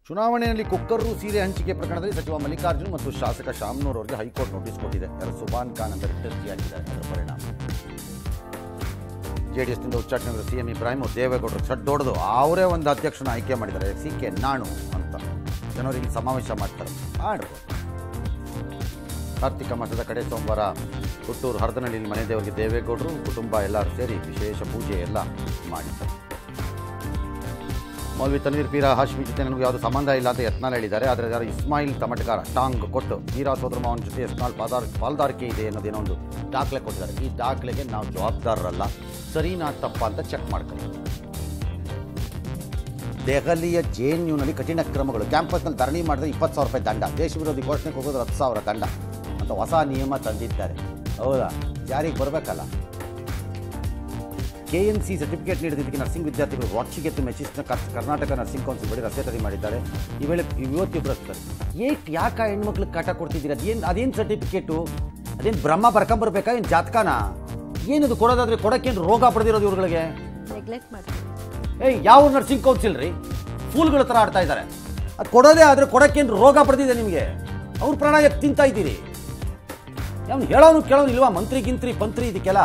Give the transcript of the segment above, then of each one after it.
ಚುನಾವಣೆಯಲ್ಲಿ ಕುಕ್ಕರು ಸೀರೆ ಹಂಚಿಕೆ ಪ್ರಕರಣದಲ್ಲಿ ಸಚಿವ ಮಲ್ಲಿಕಾರ್ಜುನ್ ಮತ್ತು ಶಾಸಕ ಶಾಮ್ನೂರ್ ಅವರಿಗೆ ಹೈಕೋರ್ಟ್ ನೋಟಿಸ್ ಕೊಟ್ಟಿದೆ ಯಾರು ಸುಬಾನ್ ಖಾನ್ ಅಂತ ರಿಟರ್ಜಿ ಆಗಿದ್ದಾರೆ ಅದರ ಪರಿಣಾಮ ಜೆಡಿಎಸ್ನಿಂದ ಉಚ್ಚಾಟನೆ ಸಿಎಂ ಇಬ್ರಾಹಿಂ ಅವ್ರು ದೇವೇಗೌಡರು ಸಡ್ಡೊಡೆದು ಅವರೇ ಒಂದು ಅಧ್ಯಕ್ಷನ ಆಯ್ಕೆ ಮಾಡಿದ್ದಾರೆ ಸಿ ಕೆ ನಾಣು ಅಂತ ಜನವರಿಗೆ ಸಮಾವೇಶ ಮಾಡ್ತಾರೆ ಮಾಡ್ಬೋದು ಕಾರ್ತಿಕ ಮಾಸದ ಕಡೆ ಸೋಮವಾರ ಹುಟ್ಟೂರು ಹರದನಹಳ್ಳಿ ಮನೆ ದೇವರಿಗೆ ದೇವೇಗೌಡರು ಕುಟುಂಬ ಎಲ್ಲರೂ ಸೇರಿ ವಿಶೇಷ ಪೂಜೆ ಎಲ್ಲ ಮಾಡಿದ್ದಾರೆ ಮೌಲ್ವಿ ತನ್ವೀರ್ ಪೀರ ಹಾಶ್ಮಿ ಜೊತೆ ನನಗೆ ಯಾವುದು ಸಂಬಂಧ ಇಲ್ಲ ಅಂತ ಯತ್ನಾಳ್ ಹೇಳಿದ್ದಾರೆ ಆದರೆ ಯಾರು ಇಸ್ಮಾಯಿಲ್ ತಮಟಗಾರ ಟಾಂಗ್ ಕೊಟ್ಟು ವೀರ ಸೋದರ ಮಾವನ ಜೊತೆ ಯತ್ನಾಳ್ ಪಾದಾರ್ ಪಾಲ್ದಾರಿಕೆ ಇದೆ ಅನ್ನೋದೇನೋ ಒಂದು ದಾಖಲೆ ಕೊಟ್ಟಿದ್ದಾರೆ ಈ ದಾಖಲೆಗೆ ನಾವು ಜವಾಬ್ದಾರರಲ್ಲ ಸರಿನಾ ತಪ್ಪ ಅಂತ ಚೆಕ್ ಮಾಡ್ಕೊಳ್ಳಿ ದೆಹಲಿಯ ಜೆ ಎನ್ ಯುನಲ್ಲಿ ಕಠಿಣ ಕ್ರಮಗಳು ಕ್ಯಾಂಪಸ್ನಲ್ಲಿ ಧರಣಿ ಮಾಡಿದ್ರೆ ಇಪ್ಪತ್ತು ಸಾವಿರ ರೂಪಾಯಿ ದಂಡ ದೇಶ ವಿರೋಧಿ ಘೋಷಣೆಗೆ ಹೋಗೋದು ಹತ್ತು ಸಾವಿರ ದಂಡ ಅಂತ ಹೊಸ ನಿಯಮ ತಂದಿದ್ದಾರೆ ಹೌದಾ ಜಾರಿಗೆ ಬರಬೇಕಲ್ಲ ಕೆ ಎನ್ ಸಿ ಸರ್ಟಿಫಿಕೇಟ್ ನೀಡಿದ್ದಕ್ಕೆ ನರ್ಸಿಂಗ್ ವಿದ್ಯಾರ್ಥಿಗಳು ವಾಚಿಗೆತ್ತು ಮೆಚ್ಚಿಸಿದ ಕರ್- ಕರ್ನಾಟಕ ನರ್ಸಿಂಗ್ ಕೌನ್ಸಿಲ್ ಬಳಿ ರಸ್ತೆ ತಡೆ ಮಾಡಿದ್ದಾರೆ ಈ ವೇಳೆ ಇವತ್ತಿಬ್ಬರು ಹಚ್ತಾರೆ ಏಟ್ ಯಾಕೆ ಹೆಣ್ಮಕ್ಳಿಗೆ ಕಾಟ ಕೊಡ್ತಿದ್ದೀರಿ ಅದೇನು ಅದೇನು ಸರ್ಟಿಫಿಕೇಟು ಅದೇನು ಬ್ರಹ್ಮ ಬರ್ಕೊಂಬರ್ಬೇಕಾ ಏನು ಜಾತಕನ ಏನದು ಕೊಡೋದಾದ್ರೆ ಕೊಡೋಕ್ಕೇನು ರೋಗ ಪಡೆದಿರೋದು ಇವ್ರುಗಳಿಗೆ ನೆಗ್ಲೆಕ್ಟ್ ಮಾಡ್ತೀವಿ ಏಯ್ ಯಾವ ನರ್ಸಿಂಗ್ ಕೌನ್ಸಿಲ್ ರೀ ಫೂಲ್ಗಳ ಥರ ಆಡ್ತಾ ಇದ್ದಾರೆ ಅದು ಕೊಡೋದೇ ಆದರೆ ಕೊಡೋಕ್ಕೇನು ರೋಗ ಪಡೆದಿದೆ ನಿಮಗೆ ಅವ್ರ ಪ್ರಾಣ ಎತ್ತು ತಿಂತಾ ಇದ್ದೀರಿ ಅವ್ನು ಹೇಳೋನು ಕೇಳೋನು ಇಲ್ವಾ ಮಂತ್ರಿ ಗಿಂತ್ರಿ ಪಂತ್ರಿ ಇದಕ್ಕೆಲ್ಲ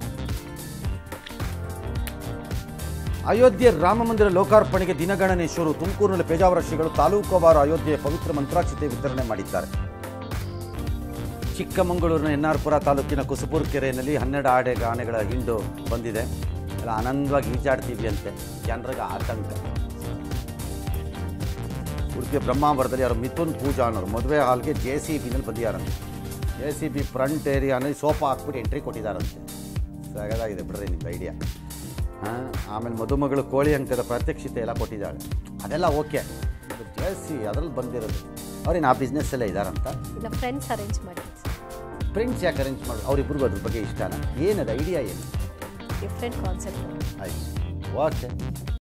ಅಯೋಧ್ಯೆ ರಾಮ ಮಂದಿರ ಲೋಕಾರ್ಪಣೆಗೆ ದಿನಗಣನೆ ಶುರು ತುಮಕೂರಿನಲ್ಲಿ ಪೇಜಾವರ ಶ್ರೀಗಳು ತಾಲೂಕುವಾರು ಅಯೋಧ್ಯೆಯ ಪವಿತ್ರ ಮಂತ್ರಾಕ್ಷತೆ ವಿತರಣೆ ಮಾಡಿದ್ದಾರೆ ಚಿಕ್ಕಮಗಳೂರಿನ ಎನ್ ಆರ್ ಪುರ ತಾಲೂಕಿನ ಕುಸುಪುರ ಕೆರೆಯಲ್ಲಿ ಹನ್ನೆರಡು ಆಡೆ ಆನೆಗಳ ಹಿಂಡು ಬಂದಿದೆ ಎಲ್ಲ ಆನಂದವಾಗಿ ಈಜಾಡ್ತೀವಿ ಅಂತೆ ಜನರಿಗೆ ಆತಂಕ ಉಡುಪಿ ಬ್ರಹ್ಮಾವರದಲ್ಲಿ ಯಾರು ಮಿಥುನ್ ಪೂಜಾ ಅನ್ನೋರು ಮದುವೆ ಹಾಲ್ಗೆ ಜೆ ಸಿ ಬಿನಲ್ಲಿ ಬಂದಿದ್ದಾರಂತೆ ಜೆ ಸಿ ಬಿ ಫ್ರಂಟ್ ಏರಿಯಾನಲ್ಲಿ ಸೋಫಾ ಹಾಕ್ಬಿಟ್ಟು ಎಂಟ್ರಿ ಕೊಟ್ಟಿದ್ದಾರಂತೆ ಸಗದಾಗಿದೆ ಬಿಡ್ರಿ ನಿಮ್ದು ಐಡಿಯಾ ಹಾಂ ಆಮೇಲೆ ಮದುಮಗಳು ಕೋಳಿ ಅಂಕದ ಪ್ರಾತ್ಯಕ್ಷಿತೆ ಎಲ್ಲ ಕೊಟ್ಟಿದ್ದಾಳೆ ಅದೆಲ್ಲ ಓಕೆ ಜೆ ಸಿ ಅದ್ರಲ್ಲಿ ಬಂದಿರೋದು ಅವ್ರೇನು ಆ ಬಿಸ್ನೆಸ್ಸಲ್ಲೇ ಇದ್ದಾರಂತ ಇಲ್ಲ ಫ್ರೆಂಡ್ಸ್ ಅರೇಂಜ್ ಮಾಡಿ ಫ್ರೆಂಡ್ಸ್ ಯಾಕೆ ಅರೇಂಜ್ ಮಾಡೋದು ಅವರಿಬ್ಬರಿಗೂ ಅದ್ರ ಬಗ್ಗೆ ಇಷ್ಟನಾ ಏನದು ಐಡಿಯಾ ಏನು ಡಿಫ್ರೆಂಟ್ ಕಾನ್ಸೆಪ್ಟ್ ಆಯ್ತು ಓಕೆ